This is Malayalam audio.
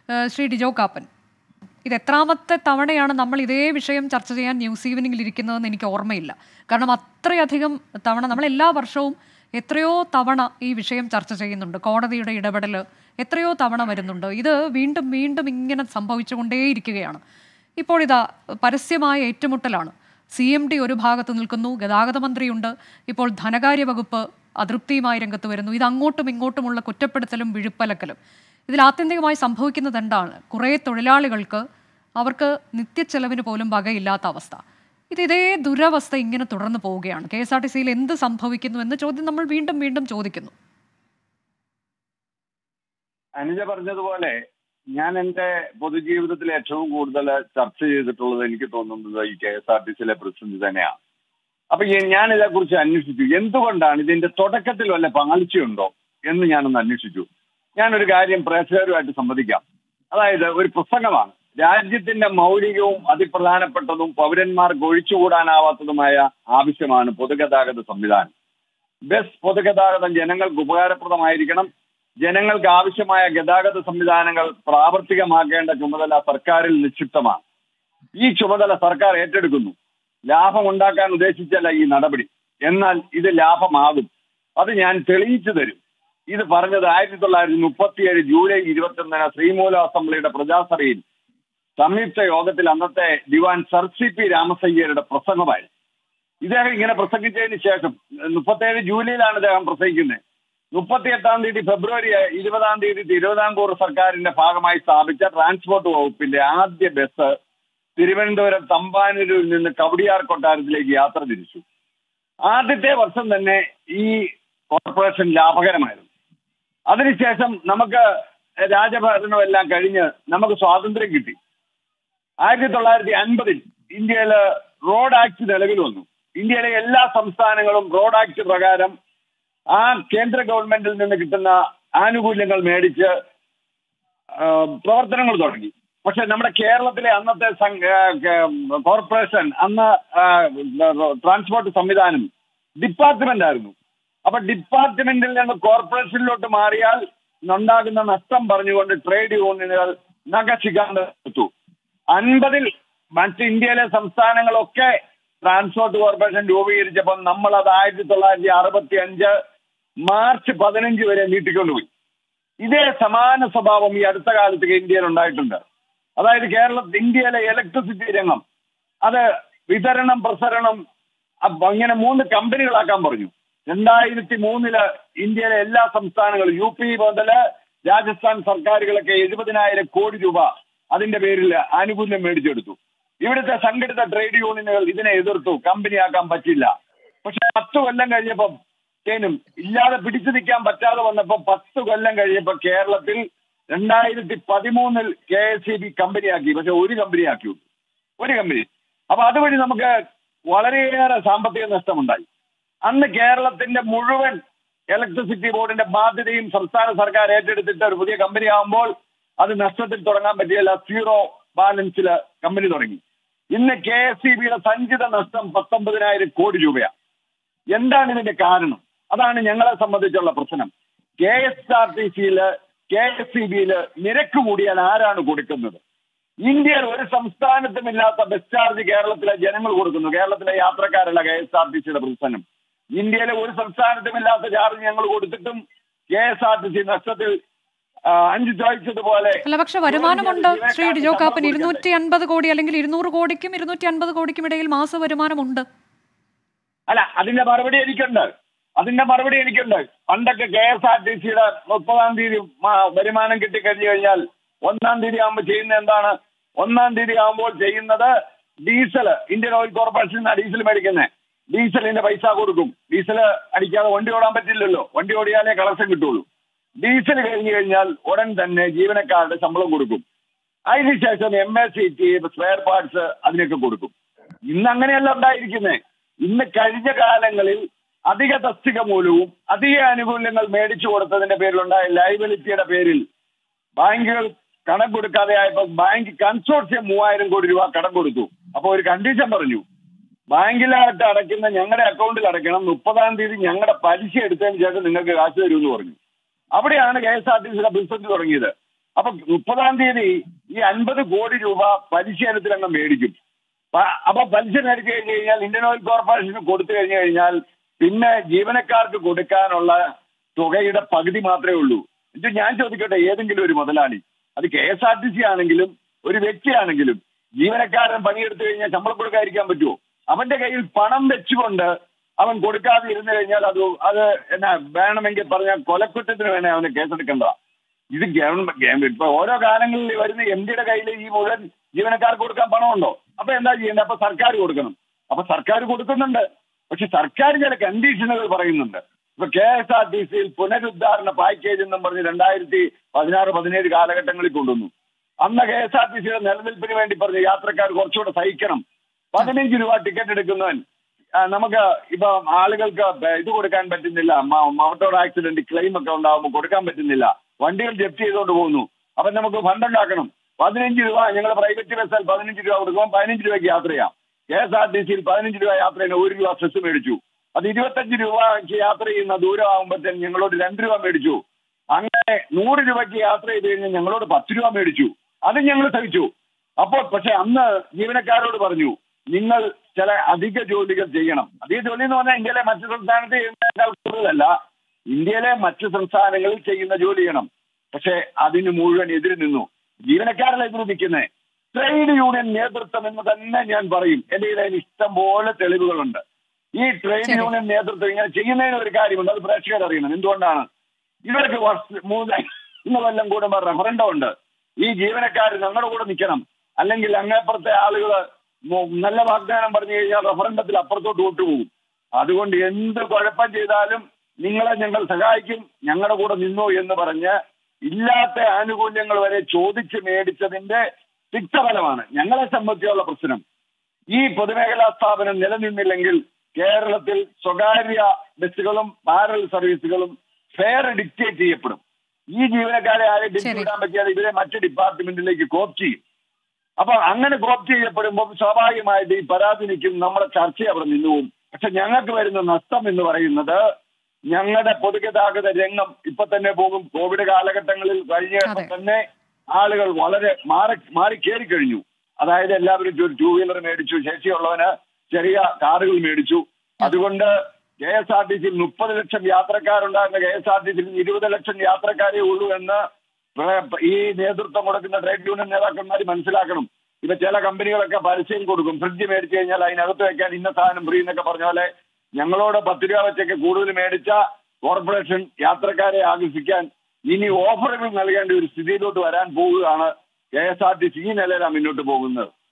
ഏഹ് ശ്രീ ഡിജോ കാപ്പൻ ഇത് എത്രാമത്തെ തവണയാണ് നമ്മൾ ഇതേ വിഷയം ചർച്ച ചെയ്യാൻ ന്യൂസ് ഈവനിങ്ങിൽ ഇരിക്കുന്നതെന്ന് എനിക്ക് ഓർമ്മയില്ല കാരണം അത്രയധികം തവണ നമ്മൾ എല്ലാ വർഷവും എത്രയോ തവണ ഈ വിഷയം ചർച്ച ചെയ്യുന്നുണ്ട് കോടതിയുടെ ഇടപെടൽ എത്രയോ തവണ വരുന്നുണ്ട് ഇത് വീണ്ടും വീണ്ടും ഇങ്ങനെ സംഭവിച്ചുകൊണ്ടേയിരിക്കുകയാണ് ഇപ്പോൾ ഇതാ പരസ്യമായ ഏറ്റുമുട്ടലാണ് സി എം ഡി ഒരു ഭാഗത്ത് നിൽക്കുന്നു ഗതാഗത മന്ത്രിയുണ്ട് ഇപ്പോൾ ധനകാര്യ വകുപ്പ് അതൃപ്തിയുമായി രംഗത്ത് വരുന്നു ഇത് അങ്ങോട്ടും ഇങ്ങോട്ടുമുള്ള കുറ്റപ്പെടുത്തലും വിഴുപ്പലക്കലും ഇതിൽ ആത്യന്തികമായി സംഭവിക്കുന്നത് എന്താണ് കുറേ തൊഴിലാളികൾക്ക് അവർക്ക് നിത്യച്ചെലവിന് പോലും വകയില്ലാത്ത അവസ്ഥ ഇത് ഇതേ ദുരവസ്ഥ ഇങ്ങനെ തുടർന്ന് പോവുകയാണ് കെ എസ് ആർ ടി സിയിൽ എന്ത് സംഭവിക്കുന്നു എന്ന ചോദ്യം നമ്മൾ വീണ്ടും വീണ്ടും ചോദിക്കുന്നു അനുജ പറഞ്ഞതുപോലെ ഞാൻ എന്റെ പൊതുജീവിതത്തിൽ ഏറ്റവും കൂടുതൽ ചർച്ച ചെയ്തിട്ടുള്ളത് എനിക്ക് തോന്നുന്നത് ഈ കെ എസ് ആർ ടി സിയിലെ പ്രതിസന്ധി തന്നെയാണ് അപ്പൊ ഈ- ഞാൻ ഇതേക്കുറിച്ച് അന്വേഷിച്ചു എന്തുകൊണ്ടാണ് ഇതിന്റെ തുടക്കത്തിൽ വല്ല പാളിച്ചയുണ്ടോ എന്ന് ഞാനൊന്ന് അന്വേഷിച്ചു ഞാനൊരു കാര്യം പ്രേക്ഷകരുമായിട്ട് സംവദിക്കാം അതായത് ഒരു പ്രസംഗമാണ് രാജ്യത്തിന്റെ മൗലികവും അതിപ്രധാനപ്പെട്ടതും പൗരന്മാർക്ക് ഒഴിച്ചുകൂടാനാവാത്തതുമായ ആവശ്യമാണ് പൊതുഗതാഗത സംവിധാനം ബസ് പൊതുഗതാഗതം ജനങ്ങൾക്ക് ഉപകാരപ്രദമായിരിക്കണം ജനങ്ങൾക്ക് ആവശ്യമായ ഗതാഗത സംവിധാനങ്ങൾ പ്രാവർത്തികമാക്കേണ്ട ചുമതല സർക്കാരിൽ നിക്ഷിപ്തമാണ് ഈ ചുമതല സർക്കാർ ഏറ്റെടുക്കുന്നു ലാഭം ഉണ്ടാക്കാൻ ഉദ്ദേശിച്ചല്ല ഈ നടപടി എന്നാൽ ഇത് ലാഭമാകും അത് ഞാൻ തെളിയിച്ചു തരും ഇത് പറഞ്ഞത് ആയിരത്തി തൊള്ളായിരത്തി മുപ്പത്തിയേഴ് ജൂലൈ ഇരുപത്തൊന്നിന് ശ്രീമൂല അസംബ്ലിയുടെ പ്രജാസഭയിൽ സംയുക്ത യോഗത്തിൽ അന്നത്തെ ദിവാൻ സർ സി പി രാമസയ്യരുടെ പ്രസംഗമായിരുന്നു ഇദ്ദേഹം ഇങ്ങനെ പ്രസംഗിച്ചതിന് ശേഷം മുപ്പത്തേഴ് ജൂലൈയിലാണ് ഇദ്ദേഹം പ്രസംഗിക്കുന്നത് മുപ്പത്തിയെട്ടാം തീയതി ഫെബ്രുവരി ഇരുപതാം തീയതി തിരുവിതാംകൂർ സർക്കാരിന്റെ ഭാഗമായി സ്ഥാപിച്ച ട്രാൻസ്പോർട്ട് വകുപ്പിന്റെ ആദ്യ ബസ് തിരുവനന്തപുരം തമ്പാനൂരിൽ നിന്ന് കവടിയാർ കൊട്ടാരത്തിലേക്ക് യാത്ര തിരിച്ചു ആദ്യത്തെ വർഷം തന്നെ ഈ കോർപ്പറേഷൻ ലാഭകരമായിരുന്നു അതിനുശേഷം നമുക്ക് രാജഭരണമെല്ലാം കഴിഞ്ഞ് നമുക്ക് സ്വാതന്ത്ര്യം കിട്ടി ആയിരത്തി തൊള്ളായിരത്തി അൻപതിൽ ഇന്ത്യയില് റോഡ് ആക്ട് നിലവിൽ വന്നു ഇന്ത്യയിലെ എല്ലാ സംസ്ഥാനങ്ങളും റോഡ് ആക്ട് പ്രകാരം ആ കേന്ദ്ര ഗവൺമെന്റിൽ നിന്ന് കിട്ടുന്ന ആനുകൂല്യങ്ങൾ മേടിച്ച് ആ, പ്രവർത്തനങ്ങൾ തുടങ്ങി പക്ഷെ നമ്മുടെ കേരളത്തിലെ അന്നത്തെ സം- ആ, കേ- കോർപ്പറേഷൻ അന്ന് ആ, ട്രാൻസ്പോർട്ട് സംവിധാനം ഡിപ്പാർട്ട്മെന്റ് ആയിരുന്നു അപ്പൊ ഡിപ്പാർട്ട്മെന്റിൽ നിന്ന് കോർപ്പറേഷനിലോട്ട് മാറിയാൽ ഉണ്ടാകുന്ന നഷ്ടം പറഞ്ഞുകൊണ്ട് ട്രേഡ് യൂണിയനുകൾ നഖശിഖാന്ത എടുത്തു അൻപതിൽ മറ്റ് ഇന്ത്യയിലെ സംസ്ഥാനങ്ങളൊക്കെ ട്രാൻസ്പോർട്ട് കോർപ്പറേഷൻ രൂപീകരിച്ചപ്പോൾ നമ്മൾ അത് ആയിരത്തി തൊള്ളായിരത്തി അറുപത്തി അഞ്ച് മാർച്ച് പതിനഞ്ച് വരെ നീട്ടിക്കൊണ്ടുപോയി ഇതേ സമാന സ്വഭാവം ഈ അടുത്ത കാലത്ത് ഇന്ത്യയിൽ ഉണ്ടായിട്ടുണ്ട് അതായത് കേരള ഇന്ത്യയിലെ ഇലക്ട്രിസിറ്റി രംഗം അത് വിതരണം പ്രസരണം അപ്പൊ ഇങ്ങനെ മൂന്ന് കമ്പനികളാക്കാൻ പറഞ്ഞു രണ്ടായിരത്തി മൂന്നില് ഇന്ത്യയിലെ എല്ലാ സംസ്ഥാനങ്ങളും യു പി മുതല് രാജസ്ഥാൻ സർക്കാരുകളൊക്കെ എഴുപതിനായിരം കോടി രൂപ അതിന്റെ പേരിൽ ആനുകൂല്യം മേടിച്ചെടുത്തു ഇവിടുത്തെ സംഘടിത ട്രേഡ് യൂണിയനുകൾ ഇതിനെ എതിർത്തു കമ്പനിയാക്കാൻ പറ്റില്ല പക്ഷെ പത്ത് കൊല്ലം കഴിഞ്ഞപ്പം തേനും ഇല്ലാതെ പിടിച്ചു നിൽക്കാൻ പറ്റാതെ വന്നപ്പോ പത്ത് കൊല്ലം കഴിഞ്ഞപ്പോ കേരളത്തിൽ രണ്ടായിരത്തി പതിമൂന്നിൽ കെ എസ് സി ബി കമ്പനിയാക്കി പക്ഷെ ഒരു കമ്പനിയാക്കി ഒരു കമ്പനി അപ്പൊ അതുവഴി നമുക്ക് വളരെയേറെ സാമ്പത്തിക നഷ്ടമുണ്ടായി അന്ന് കേരളത്തിന്റെ മുഴുവൻ ഇലക്ട്രിസിറ്റി ബോർഡിന്റെ ബാധ്യതയും സംസ്ഥാന സർക്കാർ ഏറ്റെടുത്തിട്ട് ഒരു പുതിയ കമ്പനി ആകുമ്പോൾ അത് നഷ്ടത്തിൽ തുടങ്ങാൻ പറ്റിയല്ല സീറോ ബാലൻസിൽ കമ്പനി തുടങ്ങി ഇന്ന് കെ എസ് സി ബിയുടെ സഞ്ചിത നഷ്ടം പത്തൊമ്പതിനായിരം കോടി രൂപയാണ് എന്താണ് ഇതിന്റെ കാരണം അതാണ് ഞങ്ങളെ സംബന്ധിച്ചുള്ള പ്രശ്നം കെ എസ് ആർ ടി സിയില് കെ എസ് സി ബിയില് നിരക്ക് കൂടിയാൽ ആരാണ് കൊടുക്കുന്നത് ഇന്ത്യയിൽ ഒരു സംസ്ഥാനത്തും ഇല്ലാത്ത ബസ് ചാർജ് കേരളത്തിലെ ജനങ്ങൾ കൊടുക്കുന്നു കേരളത്തിലെ യാത്രക്കാരല്ല കെ എസ് ആർ ടി സിയുടെ പ്രശ്നം ഇന്ത്യയിലെ ഒരു സംസ്ഥാനത്തും ഇല്ലാത്ത ചാർജ് ഞങ്ങൾ കൊടുത്തിട്ടും K S R T C നഷ്ടത്തിൽ ആ, അഞ്ച് ചോദിച്ചതുപോലെ അല്ല പക്ഷെ വരുമാനമുണ്ട് ശ്രീ ഡിജോ കാപ്പൻ ഇരുന്നൂറ്റി അൻപത് കോടി അല്ലെങ്കിൽ ഇരുന്നൂറ് കോടിക്കും ഇരുന്നൂറ്റി അൻപത് കോടിക്കും ഇടയിൽ മാസ വരുമാനമുണ്ട് അല്ല അതിന്റെ മറുപടി എനിക്കുണ്ട് അതിന്റെ മറുപടി എനിക്കുണ്ട് പണ്ടൊക്കെ കെ എസ് ആർ ടി സിയുടെ മുപ്പതാം തീയതി മ- വരുമാനം കിട്ടിക്കഴിഞ്ഞു കഴിഞ്ഞാൽ ഒന്നാം തീയതി ആകുമ്പോൾ ചെയ്യുന്നത് എന്താണ് ഒന്നാം തീയതി ആകുമ്പോൾ ചെയ്യുന്നത് ഡീസൽ ഇന്ത്യൻ ഓയിൽ കോർപ്പറേഷൻ നിന്നാണ് ഡീസൽ മേടിക്കുന്നത് ഡീസലിന്റെ പൈസ കൊടുക്കും ഡീസൽ അടിക്കാതെ വണ്ടി ഓടാൻ പറ്റില്ലല്ലോ വണ്ടി ഓടിയാലേ കളക്ഷൻ കിട്ടുള്ളൂ ഡീസൽ കഴിഞ്ഞു കഴിഞ്ഞാൽ ഉടൻ തന്നെ ജീവനക്കാരുടെ ശമ്പളം കൊടുക്കും അതിനുശേഷം M S C T spare parts അതിനൊക്കെ കൊടുക്കും ഇന്ന് അങ്ങനെയല്ല ഉണ്ടായിരിക്കുന്നത് ഇന്ന് കഴിഞ്ഞ കാലങ്ങളിൽ അധിക തസ്തിക മൂലവും അധിക ആനുകൂല്യങ്ങൾ മേടിച്ചു കൊടുത്തതിന്റെ പേരിലുണ്ടായ ലൈബിലിറ്റിയുടെ പേരിൽ ബാങ്കുകൾ കടം കൊടുക്കാതെ ആയപ്പോൾ ബാങ്ക് കൺസോർഷ്യം മൂവായിരം കോടി രൂപ കടം കൊടുത്തു അപ്പൊ ഒരു കണ്ടീഷൻ പറഞ്ഞു ബാങ്കിലായിട്ട് അടയ്ക്കുന്ന ഞങ്ങളുടെ അക്കൗണ്ടിൽ അടയ്ക്കണം മുപ്പതാം തീയതി ഞങ്ങളുടെ പലിശ എടുത്തതിന് ശേഷം നിങ്ങൾക്ക് കാശ് തരുമെന്ന് പറഞ്ഞു അവിടെയാണ് കെ എസ് ആർ ടി സിയുടെ ബിസിനസ് തുടങ്ങിയത് അപ്പൊ മുപ്പതാം തീയതി ഈ അൻപത് കോടി രൂപ പലിശ ഇനത്തിൽ അങ്ങ് മേടിക്കും പ- അപ്പൊ പലിശ മേടിച്ചു കഴിഞ്ഞു കഴിഞ്ഞാൽ ഇന്ത്യൻ ഓയിൽ കോർപ്പറേഷന് കൊടുത്തു കഴിഞ്ഞു കഴിഞ്ഞാൽ പിന്നെ ജീവനക്കാർക്ക് കൊടുക്കാനുള്ള തുകയുടെ പകുതി മാത്രമേ ഉള്ളൂ ഇത് ഞാൻ ചോദിക്കട്ടെ ഏതെങ്കിലും ഒരു മുതലാളി അത് K S R T C ആണെങ്കിലും ഒരു വ്യക്തിയാണെങ്കിലും ജീവനക്കാരൻ പണിയെടുത്തു കഴിഞ്ഞാൽ ശമ്പളം കൊടുക്കാതിരിക്കാൻ പറ്റുമോ അവന്റെ കയ്യിൽ പണം വെച്ചുകൊണ്ട് അവൻ കൊടുക്കാതെ ഇരുന്നു കഴിഞ്ഞാൽ അത് അത് എന്നാ വേണമെങ്കിൽ പറഞ്ഞാൽ കൊലക്കുറ്റത്തിന് വേണേ അവന് കേസെടുക്കേണ്ടതാ ഇത് ഗവൺമെന്റ് ഇപ്പൊ ഓരോ കാലങ്ങളിൽ വരുന്ന എം ഡിയുടെ കയ്യിൽ ഈ മുഴുവൻ ജീവനക്കാർക്ക് കൊടുക്കാൻ പണമുണ്ടോ അപ്പൊ എന്താ ചെയ്യേണ്ടത് അപ്പൊ സർക്കാർ കൊടുക്കണം അപ്പൊ സർക്കാർ കൊടുക്കുന്നുണ്ട് പക്ഷെ സർക്കാർ ചില കണ്ടീഷനുകൾ പറയുന്നുണ്ട് ഇപ്പൊ കെ എസ് ആർ ടി സിയിൽ പുനരുദ്ധാരണ പാക്കേജ് എന്നും പറഞ്ഞ് രണ്ടായിരത്തി പതിനാറ് പതിനേഴ് കാലഘട്ടങ്ങളിൽ കൊണ്ടുവന്നു അന്ന് കെ എസ് ആർ ടി സിയുടെ നിലനിൽപ്പിന് വേണ്ടി പറഞ്ഞ് യാത്രക്കാർ കുറച്ചുകൂടെ സഹിക്കണം പതിനഞ്ച് രൂപ ടിക്കറ്റ് എടുക്കുന്നവൻ ആ, നമുക്ക് ഇപ്പൊ ആളുകൾക്ക് ബ- ഇത് കൊടുക്കാൻ പറ്റുന്നില്ല മോട്ടോർ ആക്സിഡന്റ് ക്ലെയിം ഒക്കെ ഉണ്ടാകുമ്പോൾ കൊടുക്കാൻ പറ്റുന്നില്ല വണ്ടികൾ ജപ്തി ചെയ്തുകൊണ്ട് പോകുന്നു അപ്പൊ നമുക്ക് ഫണ്ട് ഉണ്ടാക്കണം പതിനഞ്ച് രൂപ ഞങ്ങൾ പ്രൈവറ്റ് ബസ്സിൽ പതിനഞ്ച് രൂപ കൊടുക്കുമ്പോൾ പതിനഞ്ച് രൂപയ്ക്ക് യാത്ര ചെയ്യാം കെ എസ് ആർ ടി സിയിൽ പതിനഞ്ച് രൂപ യാത്ര ചെയ്യുന്ന ഒരു രൂപ സെസ് മേടിച്ചു അത് ഇരുപത്തഞ്ച് രൂപയ്ക്ക് യാത്ര ചെയ്യുന്ന ദൂരം ആകുമ്പോഴത്തേന് ഞങ്ങളോട് രണ്ട് രൂപ മേടിച്ചു അങ്ങനെ നൂറ് രൂപയ്ക്ക് യാത്ര ചെയ്ത് കഴിഞ്ഞാൽ ഞങ്ങളോട് പത്ത് രൂപ മേടിച്ചു അത് ഞങ്ങൾ സഹിച്ചു അപ്പോൾ പക്ഷെ അന്ന് ജീവനക്കാരോട് പറഞ്ഞു നിങ്ങൾ ചില അധിക ജോലികൾ ചെയ്യണം അധിക ജോലി എന്ന് പറഞ്ഞാൽ ഇന്ത്യയിലെ മറ്റു സംസ്ഥാനത്ത് ചെയ്യുന്നതിനേക്കാൾ കൂടുതലല്ല ഇന്ത്യയിലെ മറ്റു സംസ്ഥാനങ്ങളിൽ ചെയ്യുന്ന ജോലി ചെയ്യണം പക്ഷെ അതിന് മുഴുവൻ എതിര് നിന്നു ജീവനക്കാരല്ല എതിര് നിൽക്കുന്നത് ട്രേഡ് യൂണിയൻ നേതൃത്വം എന്ന് തന്നെ ഞാൻ പറയും എന്റെ കയ്യിൽ ഇഷ്ടം പോലെ തെളിവുകളുണ്ട് ഈ ട്രേഡ് ശരി. യൂണിയൻ നേതൃത്വം ഇങ്ങനെ ചെയ്യുന്നതിന് ഒരു കാര്യമുണ്ട് അത് പ്രേക്ഷകർ അറിയണം എന്തുകൊണ്ടാണ് ഇവർക്ക് വർഷ മൂന്ന് മൂന്ന് കൊല്ലം കൂടുമ്പോൾ റെഫറൻഡം ഉണ്ട് ഈ ജീവനക്കാർ ഞങ്ങളുടെ കൂടെ നിൽക്കണം അല്ലെങ്കിൽ അങ്ങേപ്പുറത്തെ ആളുകൾ നല്ല വാഗ്ദാനം പറഞ്ഞു കഴിഞ്ഞാൽ റെഫറൻഡത്തിൽ അപ്പുറത്തോട്ട് വിട്ടുപോകും അതുകൊണ്ട് എന്ത് കുഴപ്പം ചെയ്താലും നിങ്ങളെ ഞങ്ങൾ സഹായിക്കും ഞങ്ങളുടെ കൂടെ നിന്നു എന്ന് പറഞ്ഞ് ഇല്ലാത്ത ആനുകൂല്യങ്ങൾ വരെ ചോദിച്ച് മേടിച്ചതിന്റെ തിക്തഫലമാണ് ഞങ്ങളെ സംബന്ധിച്ചുള്ള പ്രശ്നം ഈ പൊതുമേഖലാ സ്ഥാപനം നിലനിന്നില്ലെങ്കിൽ കേരളത്തിൽ സ്വകാര്യ ബസ്സുകളും പാരൽ സർവീസുകളും ഫെയർ ഡിക്റ്റേറ്റ് ചെയ്യപ്പെടും ഈ ജീവനക്കാരെ ആരെ ശരി. വിടാൻ പറ്റിയാൽ ഇവരെ മറ്റ് ഡിപ്പാർട്ട്മെന്റിലേക്ക് കോപ്പ് ചെയ്യും അപ്പൊ അങ്ങനെ കോപ്പ് ചെയ്യപ്പെടുമ്പോൾ സ്വാഭാവികമായിട്ട് ഈ പരാതി നിൽക്കും നമ്മുടെ ചർച്ച അവിടെ നിന്നുപോകും പക്ഷെ ഞങ്ങൾക്ക് വരുന്ന നഷ്ടം എന്ന് പറയുന്നത് ഞങ്ങളുടെ പൊതുഗതാഗത രംഗം ഇപ്പൊ തന്നെ പോകും കോവിഡ് കാലഘട്ടങ്ങളിൽ കഴിഞ്ഞപ്പോൾ അതെ. തന്നെ ആളുകൾ വളരെ മാറി മാറി കയറി കഴിഞ്ഞു അതായത് എല്ലാവരും ഒരു ടൂ വീലർ മേടിച്ചു ശേഷിയുള്ളവന് ചെറിയ കാറുകൾ മേടിച്ചു അതുകൊണ്ട് കെ എസ് ആർ ടി സിയിൽ മുപ്പത് ലക്ഷം യാത്രക്കാരുണ്ടായിരുന്ന കെ എസ് ആർ ടി സിയിൽ ഇരുപത് ലക്ഷം യാത്രക്കാരേ ഉള്ളൂ എന്ന് പ്ര- ഈ നേതൃത്വം കൊടുക്കുന്ന ട്രേഡ് യൂണിയൻ നേതാക്കന്മാർ മനസ്സിലാക്കണം ഇപ്പൊ ചില കമ്പനികളൊക്കെ പരസ്യം കൊടുക്കും ഫ്രിഡ്ജ് മേടിച്ചു കഴിഞ്ഞാൽ അതിനകത്ത് വെക്കാൻ ഇന്ന സാധനം ഫ്രീ എന്നൊക്കെ പറഞ്ഞ പോലെ ഞങ്ങളോട് പത്ത് രൂപ വെച്ചൊക്കെ കൂടുതൽ മേടിച്ച കോർപ്പറേഷൻ യാത്രക്കാരെ ആകർഷിക്കാൻ ഇനി ഓഫറുകൾ നൽകേണ്ട ഒരു സ്ഥിതിയിലോട്ട് വരാൻ പോവുകയാണ് K S R T C ഈ നിലയിലാണ് മുന്നോട്ട് പോകുന്നത്